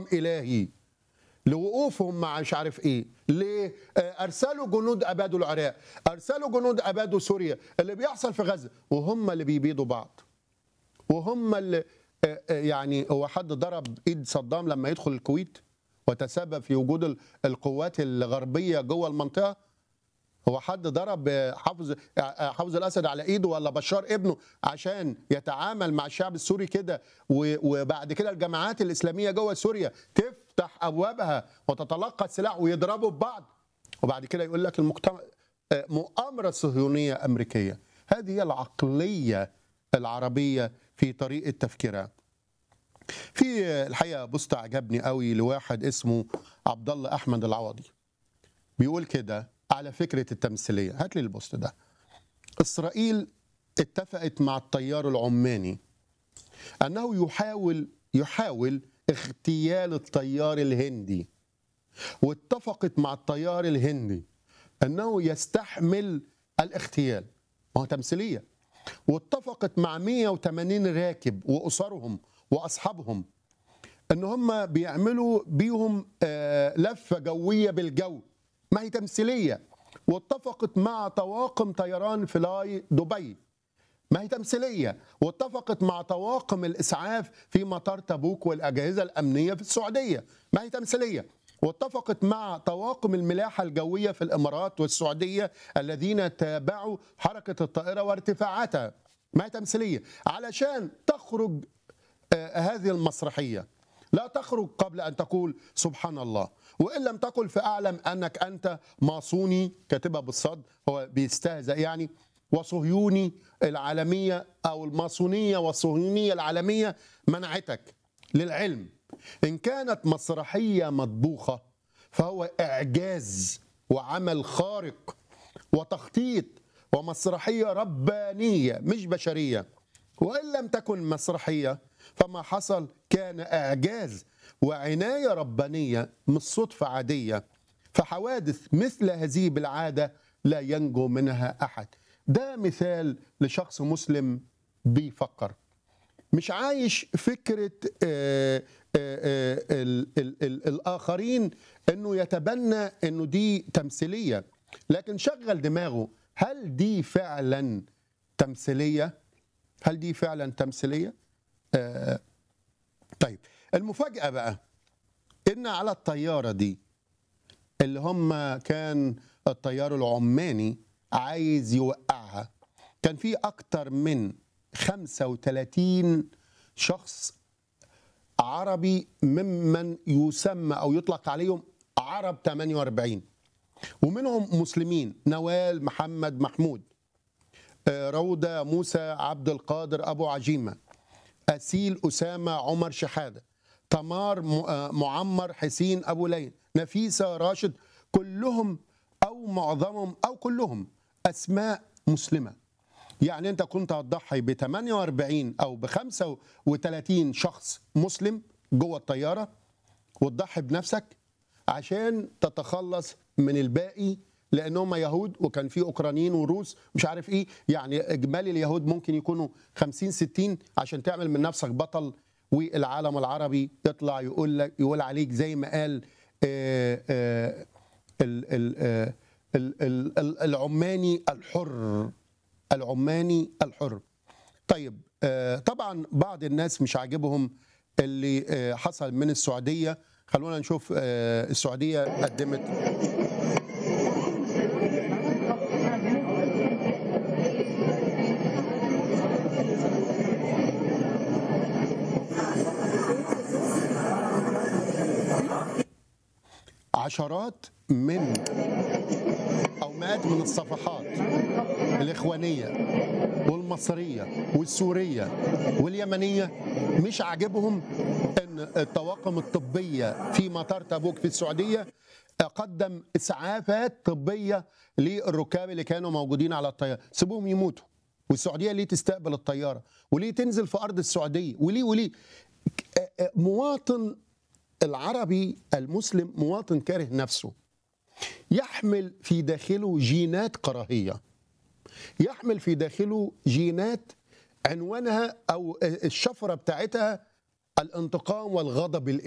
الهي لوقوفهم مع مش عارف ايه ليه آه، ارسلوا جنود ابادوا العراق ارسلوا جنود ابادوا سوريا اللي بيحصل في غزه وهم اللي بيبيدوا بعض وهم اللي آه، آه، يعني هو حد ضرب ايد صدام لما يدخل الكويت وتسبب في وجود ال- القوات الغربيه جوه المنطقه هو حد ضرب آه، حافظ آه، آه، حافظ الاسد على ايده ولا بشار ابنه عشان يتعامل مع الشعب السوري كده و- وبعد كده الجماعات الاسلاميه جوه سوريا تفتح ابوابها وتتلقى السلاح ويضربوا ببعض وبعد كده يقول لك المجتمع آه، مؤامره صهيونيه امريكيه هذه هي العقليه العربيه في طريقه تفكيرها في آه، الحقيقه بوست عجبني قوي لواحد اسمه عبد الله احمد العوضي بيقول كده على فكره التمثيليه هات لي البوست ده اسرائيل اتفقت مع التيار العماني انه يحاول يحاول اغتيال التيار الهندي واتفقت مع التيار الهندي انه يستحمل الاغتيال ما هو تمثيليه واتفقت مع 180 راكب واسرهم واصحابهم ان هم بيعملوا بيهم آه، لفه جويه بالجو ما هي تمثيليه واتفقت مع طواقم طيران فلاي دبي ما هي تمثيليه واتفقت مع طواقم الاسعاف في مطار تبوك والاجهزه الامنيه في السعوديه ما هي تمثيليه واتفقت مع طواقم الملاحه الجويه في الامارات والسعوديه الذين تابعوا حركه الطائره وارتفاعاتها ما هي تمثيليه علشان تخرج آه، هذه المسرحيه لا تخرج قبل ان تقول سبحان الله وان لم تقل فاعلم انك انت ماسوني كاتبها بالصد هو بيستهزأ يعني وصهيوني العالميه او الماسونيه والصهيونيه العالميه منعتك للعلم ان كانت مسرحيه مطبوخه فهو اعجاز وعمل خارق وتخطيط ومسرحيه ربانيه مش بشريه وان لم تكن مسرحيه فما حصل كان اعجاز وعنايه ربانيه مش صدفه عاديه فحوادث مثل هذه بالعاده لا ينجو منها احد ده مثال لشخص مسلم بيفكر مش عايش فكره آه، آه، آه، ال- ال- ال- الاخرين انه يتبنى انه دي تمثيليه لكن شغل دماغه هل دي فعلا تمثيليه هل دي فعلا تمثيليه آه، طيب المفاجاه بقى ان على الطياره دي اللي هم كان الطيار العماني عايز يوقعها كان في اكتر من 35 شخص عربي ممن يسمى او يطلق عليهم عرب 48 ومنهم مسلمين نوال محمد محمود آه، روضة موسى عبد القادر أبو عجيمة أسيل أسامة عمر شحادة تمار م- آه، معمر حسين أبو لين نفيسة راشد كلهم أو معظمهم أو كلهم أسماء مسلمة يعني أنت كنت هتضحي ب 48 أو ب 35 شخص مسلم جوه الطيارة وتضحي بنفسك عشان تتخلص من الباقي لانهم يهود وكان في اوكرانيين وروس مش عارف ايه يعني اجمالي اليهود ممكن يكونوا 50 60 عشان تعمل من نفسك بطل والعالم العربي يطلع يقول لك يقول عليك زي ما قال آه، آه، ال- ال- آه، ال- ال- ال- العماني الحر العماني الحر طيب آه، طبعا بعض الناس مش عاجبهم اللي آه، حصل من السعوديه خلونا نشوف آه، السعوديه قدمت عشرات من او مئات من الصفحات الاخوانيه والمصريه والسوريه واليمنيه مش عاجبهم ان الطواقم الطبيه في مطار تبوك في السعوديه قدم اسعافات طبيه للركاب اللي كانوا موجودين على الطياره سيبوهم يموتوا والسعوديه ليه تستقبل الطياره وليه تنزل في ارض السعوديه وليه وليه مواطن العربي المسلم مواطن كاره نفسه يحمل في داخله جينات كراهيه يحمل في داخله جينات عنوانها او الشفره بتاعتها الانتقام والغضب